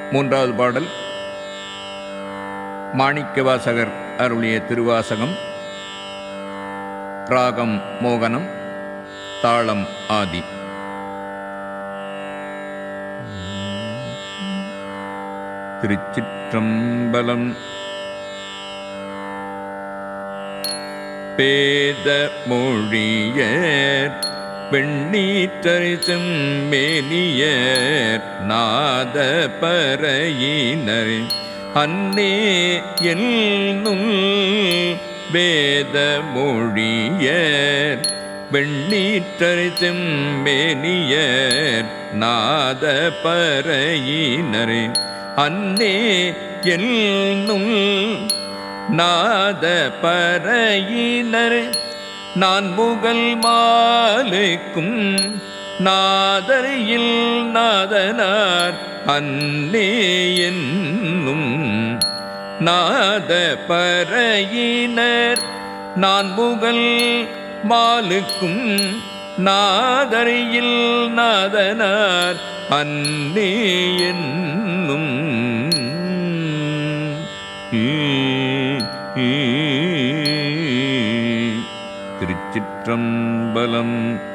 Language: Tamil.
மூன்றாவது பாடல் மாணிக்கவாசகர் அருளிய திருவாசகம் ராகம் மோகனம் தாளம் ஆதி திருச்சிற்றம்பலம் பேத மொழியர் பெண்ணீற்றரிசும் மேனியர் நாத பறையினர் அன்னே என்னும் வேத மொழியர் வெண்ணீற்றரிசும் மேனியர் நாத பறையினர் அன்னே என்னும் நாத பறையினர் நான் முகல் மாலுக்கும் நாதரியில் நாதனார் அன்னே என்னும் நாத பறையினர் நான் முகல் மாலுக்கும் நாதரியில் நாதனார் அன்னே என்னும் திருச்சிற்றம்பலம்